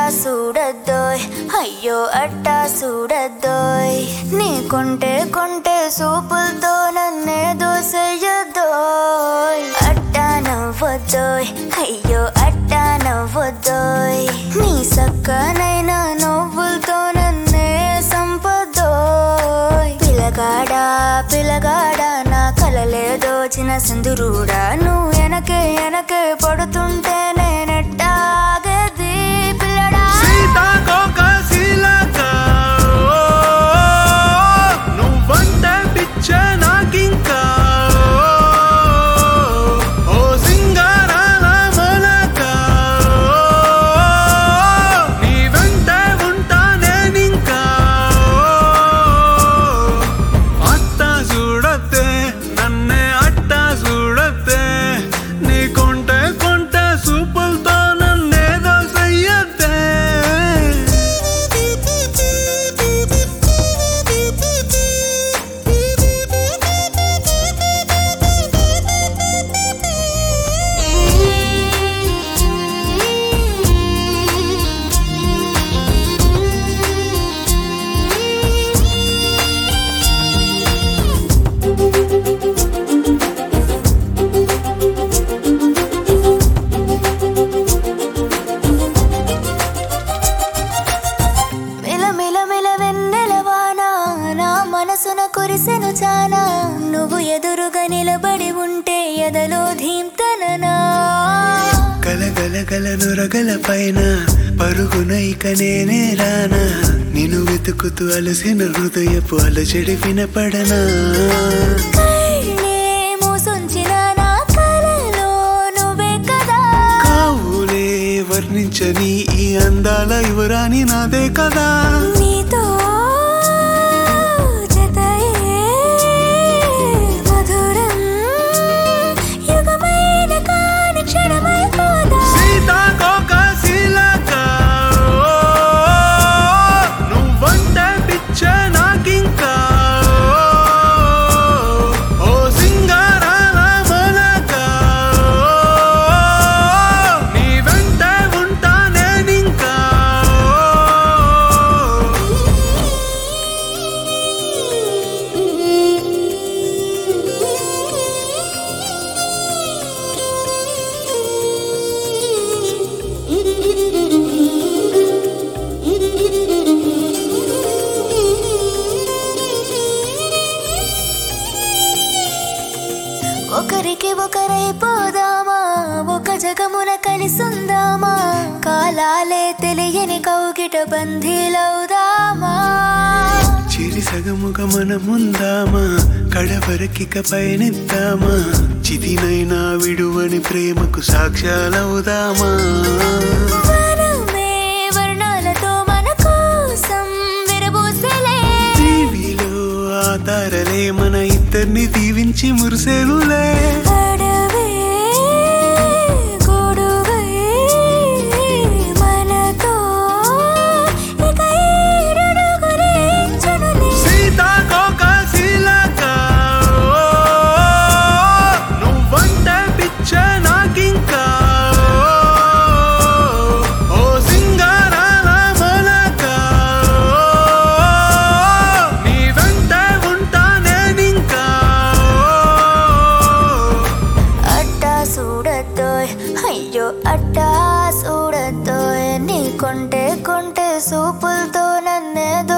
చూడద్దోయ్ అయ్యో అట్టా చూడద్దోయ్ నీ కొంటే కొంటే సూపులతో నన్నే దోసెయ్యద్దోయ్ అట్టా నవ్వద్దోయ్ అయ్యో అట్టా నవ్వద్దోయ్ నీ సక్కనైన నవ్వులతో నన్నే సంపదోయ్ పిలగాడా పిలగాడా నా కలలే దోచిన సింధురుడా నువ్వు వెనకే వెనకే పడుతుంటే నేనెట్టాగేది పిల్లడా సీతాకోక శీలక నువ్వంటే పిచ్చ నాకింకా ఓ సింగారాల మొలక నీ వెంటే ఉంటా నేనింకా అట్ట చూడతే నన్నే అట్ట చూడతే నీ కొంటే కొంటే సూపులతో నన్నేదో చెయ్యతే మిల మిల మిల వెన్నెలవానా నా మనసున కురిసెను చానా నువ్వు ఎదురుగా నిలబడి ఉంటే ఎదలో ధీంతననా గల గల గల నురగల పైన పరుగున ఇక నేనే రానా నిన్ను వెతుకుతూ అలసిన హృదయపు అలజడి వినపడనా కళ్ళే మూసుంచిన నా కలలో నువ్వే కదా కావులే వర్ణించని ఈ అందాల యువరాణి నాదే కదా నీతో జతయే మధురం యుగమైన కాని క్షణమైపోదా సీతాకోక శీలక నువ్వంటే పిచ్చ నాకింకా ఓ సింగారాల మొలక నీ వెంటే ఉంటా నేనింకా ఒకరికి ఒకరైపోదామా ఒక జగమున కలిసుందామా కాలాలే తెలియని కౌగిట బంధీలవుదామా చిరి సగముగ మనముందామా కడవరకిక పయనిద్దామా చితినైనా విడువని ప్రేమకు సాక్ష్యాలవుదామా వనమే వర్ణాలతో మన కోసం విరబూసలే టీవీలో ఆ తారలే మన ఇద్దరిని దీవించి మురిసేనులే అడవే గొడువై మనతో ఇక ఈడడుగులేంచునులే. సీతాకోక శీలక నువ్వంటే పిచ్చ నాకింకా ఓ సింగారాల మొలక నీ వెంటే ఉంటా నేనింకా అట్టా చూడద్దోయ్ అయ్యో అట్టా చూడద్దోయ్ నీ కొంటే కొంటే సూపులతో నన్నేదో